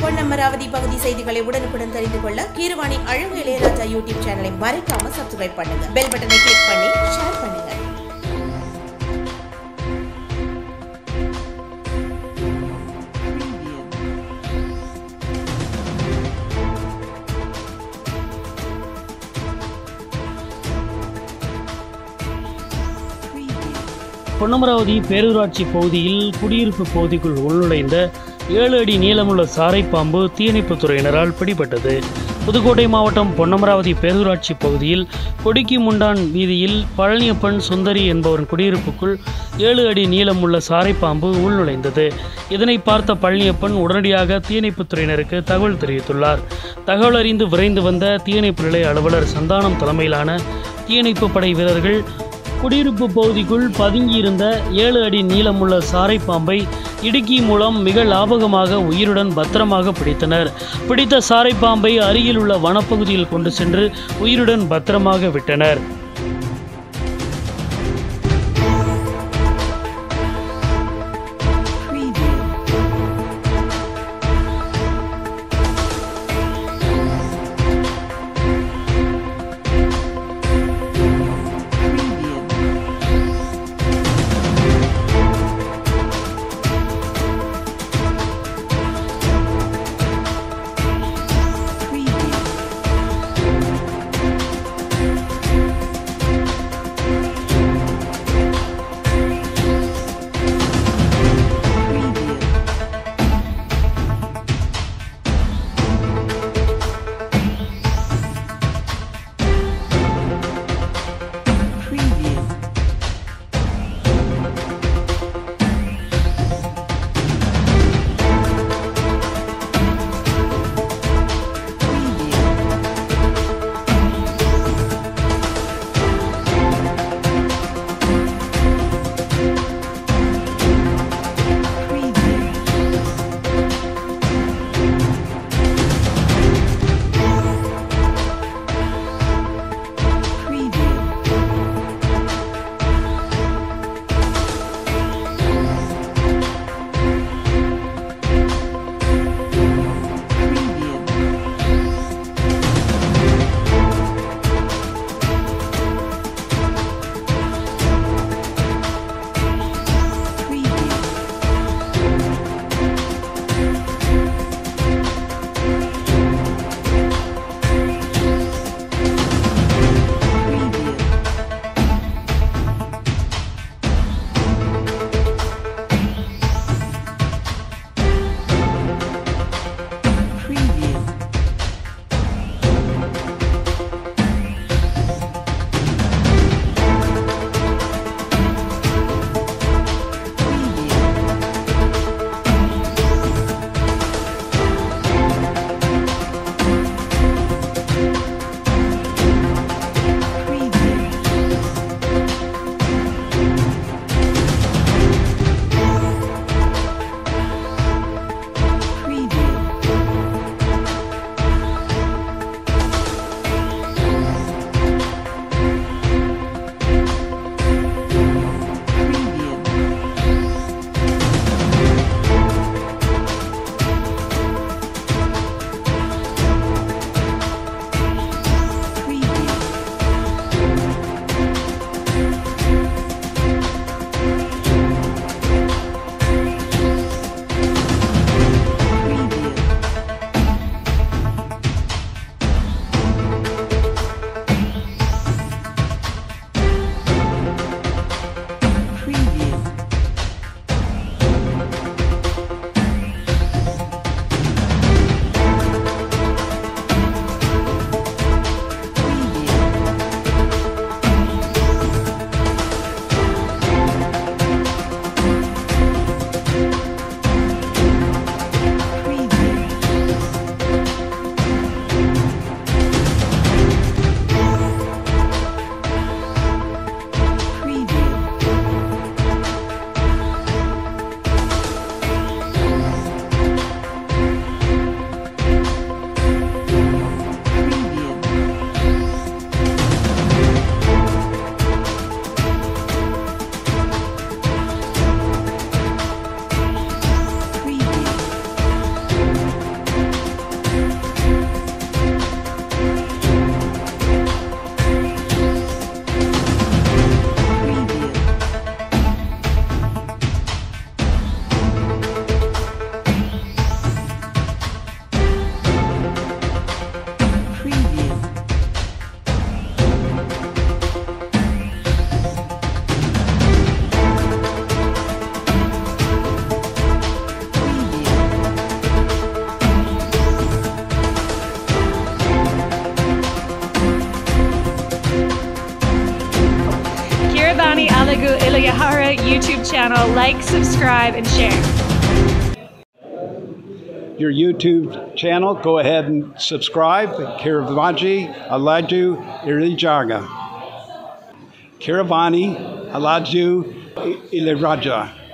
பொன்னமராவதி பகுதி செய்திகளை உடனுக்குடன் தெரிந்து கொள்ள கீரவாணி அழகு இளையராஜா யூடியூப் சேனலை மறைக்காம சப்ஸ்கிரைப் பண்ணுங்க பெல் பட்டனை கிளிக் பண்ணி ஷேர் பண்ணுங்க பொன்னமராவதி பேரூராட்சி பகுதியில் குடியிருப்பு பகுதிக்குள் உள்நுழைந்த ஏழு அடி நீளமுள்ள சாரைப்பாம்பு தீயணைப்புத் துறையினரால் பிடிபட்டது புதுக்கோட்டை மாவட்டம் பொன்னமராவதி பேரூராட்சி பகுதியில் கொடிக்கி முண்டான் வீதியில் பழனியப்பன் சுந்தரி என்பவரின் குடியிருப்புக்குள் ஏழு அடி நீளமுள்ள சாரைப்பாம்பு உள்நுழைந்தது இதனை பார்த்த பழனியப்பன் உடனடியாக தீயணைப்புத் துறையினருக்கு தகவல் தெரிவித்துள்ளார் தகவல் அறிந்து விரைந்து வந்த தீயணைப்பு நிலைய அலுவலர் சந்தானம் தலைமையிலான தீயணைப்பு படை வீரர்கள் குடியிருப்பு பகுதிக்குள் பதுங்கியிருந்த ஏழு அடி நீளமுள்ள சாரைப்பாம்பை இடுக்கி மூலம் மிக லாபகமாக உயிருடன் பத்திரமாக பிடித்தனர் பிடித்த சாரைப்பாம்பை அருகில் உள்ள வனப்பகுதியில் கொண்டு சென்று உயிருடன் பத்திரமாக விட்டனர் YouTube channel. Like, subscribe, and share. your YouTube channel. Go ahead and subscribe. Kiravaji Alaju Irijaga. Kiravani Alaju Iliraja.